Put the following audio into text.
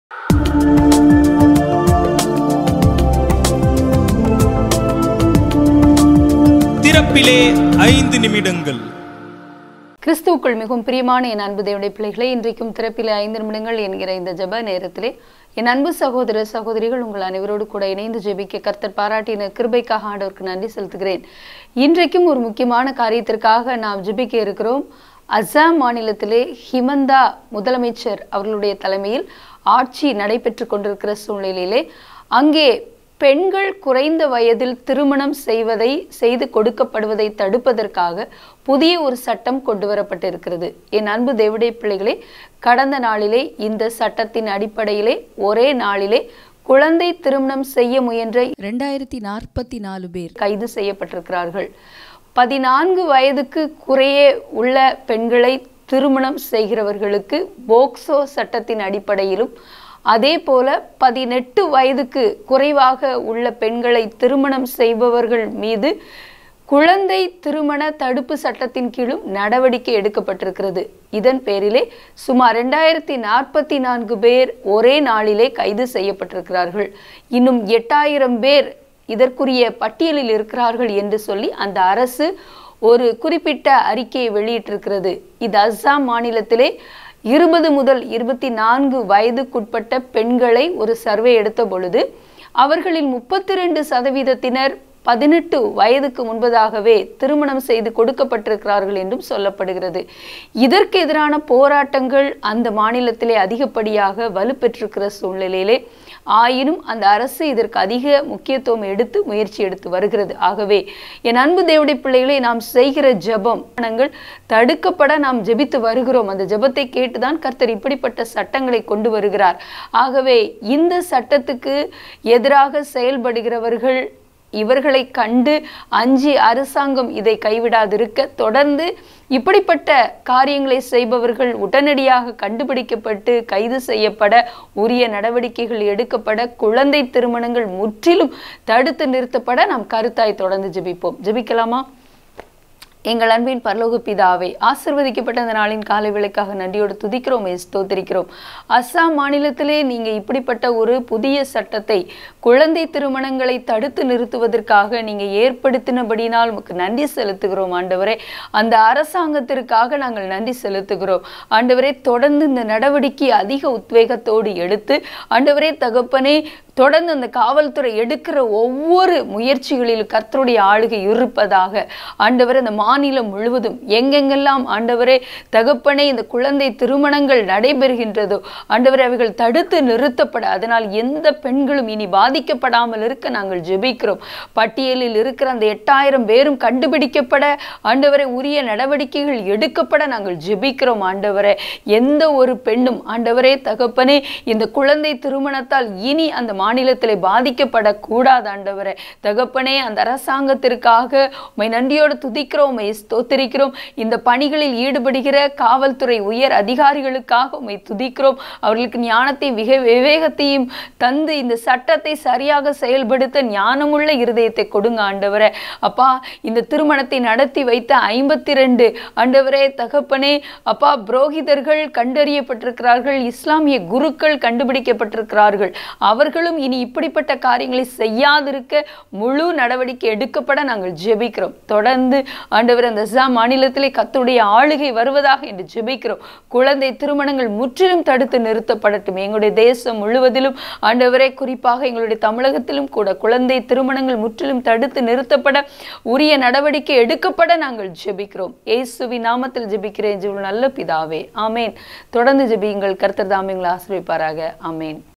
திறப்பிலே ஐந்து நிமிடங்கள் கிறிஸ்துவுக்குள் மிகவும் பிரியமான என் அன்பு தேவனுடைய பிள்ளைகளே இன்றைக்கும் திறப்பிலே ஐந்து நிமிடங்கள் என்கிற இந்த ஜெப நேரத்திலே என் அன்பு சகோதர சகோதரிகள் உங்கள் அனைவரோடு கூட இணைந்து ஜெபிக்க கர்த்தர் பாராட்டின கிருபைக்காக ஆண்டவருக்கு நன்றி செலுத்துகிறேன் இன்றைக்கும் ஒரு முக்கியமான காரியத்திற்காக நாம் ஜெபிக்க இருக்கிறோம் அஸ்ஸாம் மாநிலத்திலே ஹிமந்தா முதலமைச்சர் அவர்களுடைய தலைமையில் ஆட்சி நடைபெற்று கொண்டிருக்கிற சூழ்நிலையிலே அங்கே பெண்கள் குறைந்த வயதில் திருமணம் செய்வதை செய்து கொடுக்கப்படுவதை தடுப்பதற்காக புதிய ஒரு சட்டம் கொண்டு வரப்பட்டிருக்கிறது என் அன்பு தேவடைய பிள்ளைகளே கடந்த நாளிலே இந்த சட்டத்தின் அடிப்படையிலே ஒரே நாளிலே குழந்தை திருமணம் செய்ய முயன்ற ரெண்டாயிரத்தி நாற்பத்தி நாலு பேர் கைது செய்யப்பட்டிருக்கிறார்கள் பதினான்கு வயதுக்கு குறையே உள்ள பெண்களை திருமணம் செய்கிறவர்களுக்கு போக்சோ சட்டத்தின் அடிப்படையிலும் அதே போல பதினெட்டு வயதுக்கு குறைவாக உள்ள பெண்களை திருமணம் செய்பவர்கள் மீது குழந்தை திருமண தடுப்பு சட்டத்தின் கீழும் நடவடிக்கை எடுக்கப்பட்டிருக்கிறது இதன் பேரிலே சுமார் ரெண்டாயிரத்தி நாற்பத்தி நான்கு பேர் ஒரே நாளிலே கைது செய்யப்பட்டிருக்கிறார்கள் இன்னும் எட்டாயிரம் பேர் இதற்குரிய பட்டியலில் இருக்கிறார்கள் என்று சொல்லி அந்த அரசு ஒரு குறிப்பிட்ட அறிக்கையை வெளியிட்டிருக்கிறது இது அஸ்ஸாம் மாநிலத்திலே இருபது முதல் இருபத்தி நான்கு வயதுக்குட்பட்ட பெண்களை ஒரு சர்வே எடுத்த பொழுது அவர்களில் முப்பத்தி ரெண்டு சதவீதத்தினர் பதினெட்டு வயதுக்கு முன்பதாகவே திருமணம் செய்து கொடுக்கப்பட்டிருக்கிறார்கள் என்றும் சொல்லப்படுகிறது இதற்கு எதிரான போராட்டங்கள் அந்த மாநிலத்திலே அதிகப்படியாக வலுப்பெற்றிருக்கிற சூழ்நிலையிலே ஆயினும் அந்த அரசு இதற்கு அதிக முக்கியத்துவம் எடுத்து முயற்சி எடுத்து வருகிறது ஆகவே என் அன்பு தேவடைய பிள்ளைகளை நாம் செய்கிற ஜெபம் நாங்கள் தடுக்கப்பட நாம் ஜெபித்து வருகிறோம் அந்த ஜெபத்தை கேட்டுதான் கர்த்தர் இப்படிப்பட்ட சட்டங்களை கொண்டு வருகிறார் ஆகவே இந்த சட்டத்துக்கு எதிராக செயல்படுகிறவர்கள் இவர்களை கண்டு அஞ்சி அரசாங்கம் இதை கைவிடாதிருக்க தொடர்ந்து இப்படிப்பட்ட காரியங்களை செய்பவர்கள் உடனடியாக கண்டுபிடிக்கப்பட்டு கைது செய்யப்பட உரிய நடவடிக்கைகள் எடுக்கப்பட குழந்தை திருமணங்கள் முற்றிலும் தடுத்து நிறுத்தப்பட நாம் கருத்தாய் தொடர்ந்து ஜெபிப்போம் ஜெபிக்கலாமா எங்கள் அன்பின் பரலோக பிதாவே ஆசிர்வதிக்கப்பட்ட அந்த நாளின் காலை விளக்காக நன்றியோடு துதிக்கிறோம் ஸ்தோத்திரிக்கிறோம் அஸ்ஸாம் மாநிலத்திலே நீங்க இப்படிப்பட்ட ஒரு புதிய சட்டத்தை குழந்தை திருமணங்களை தடுத்து நிறுத்துவதற்காக நீங்க ஏற்படுத்தினபடினால் உமக்கு நன்றி செலுத்துகிறோம் ஆண்டவரே அந்த அரசாங்கத்திற்காக நாங்கள் நன்றி செலுத்துகிறோம் ஆண்டவரே தொடர்ந்து இந்த நடவடிக்கை அதிக உத்வேகத்தோடு எடுத்து ஆண்டவரே தகப்பனே தொடர்ந்து அந்த காவல்துறை எடுக்கிற ஒவ்வொரு முயற்சிகளிலும் கர்த்தருடைய ஆளுகை இருப்பதாக ஆண்டவர் அந்த மாநிலம் முழுவதும் எங்கெங்கெல்லாம் ஆண்டவரே தகப்பனே இந்த குழந்தை திருமணங்கள் நடைபெறுகின்றதோ ஆண்டவரே அவைகள் தடுத்து நிறுத்தப்பட அதனால் எந்த பெண்களும் இனி பாதிக்கப்படாமல் இருக்க நாங்கள் ஜெபிக்கிறோம் பட்டியலில் இருக்கிற அந்த எட்டாயிரம் பேரும் கண்டுபிடிக்கப்பட ஆண்டவரை உரிய நடவடிக்கைகள் எடுக்கப்பட நாங்கள் ஜெபிக்கிறோம் ஆண்டவரே எந்த ஒரு பெண்ணும் ஆண்டவரே தகப்பனே இந்த குழந்தை திருமணத்தால் இனி அந்த மாநிலத்திலே பாதிக்கப்படக்கூடாது ஆண்டவரே தகப்பனே அந்த அரசாங்கத்திற்காக உமை நன்றியோடு துதிக்கிறோம் உமை ஸ்தோத்திரிக்கிறோம் இந்த பணிகளில் ஈடுபடுகிற காவல்துறை உயர் அதிகாரிகளுக்காக உமை துதிக்கிறோம் அவர்களுக்கு ஞானத்தை விக விவேகத்தையும் தந்து இந்த சட்டத்தை சரியாக செயல்படுத்த ஞானமுள்ள இருதயத்தை கொடுங்க ஆண்டவரே அப்பா இந்த திருமணத்தை நடத்தி வைத்த ஐம்பத்தி ரெண்டு ஆண்டவரே தகப்பனே அப்பா புரோகிதர்கள் கண்டறியப்பட்டிருக்கிறார்கள் இஸ்லாமிய குருக்கள் கண்டுபிடிக்கப்பட்டிருக்கிறார்கள் அவர்களும் இனி இப்படிப்பட்ட காரியங்களை செய்யாதிருக்க முழு நடவடிக்கை எடுக்கப்பட நாங்கள் ஜெபிக்கிறோம் தொடர்ந்து ஆண்டவர் அந்த ஜா மாநிலத்திலே கத்துடைய ஆளுகை வருவதாக என்று ஜெபிக்கிறோம் குழந்தை திருமணங்கள் முற்றிலும் தடுத்து நிறுத்தப்படட்டும் எங்களுடைய தேசம் முழுவதிலும் ஆண்டவரே குறிப்பாக எங்களுடைய தமிழகத்திலும் கூட குழந்தை திருமணங்கள் முற்றிலும் தடுத்து நிறுத்தப்பட உரிய நடவடிக்கை எடுக்கப்பட நாங்கள் ஜெபிக்கிறோம் இயேசுவின் நாமத்தில் ஜெபிக்கிறேன் ஜெபம் நல்ல பிதாவே ஆமேன் தொடர்ந்து ஜெபியுங்கள் கர்த்தர் தாமே உங்களை ஆசிரியப்பாராக ஆமேன்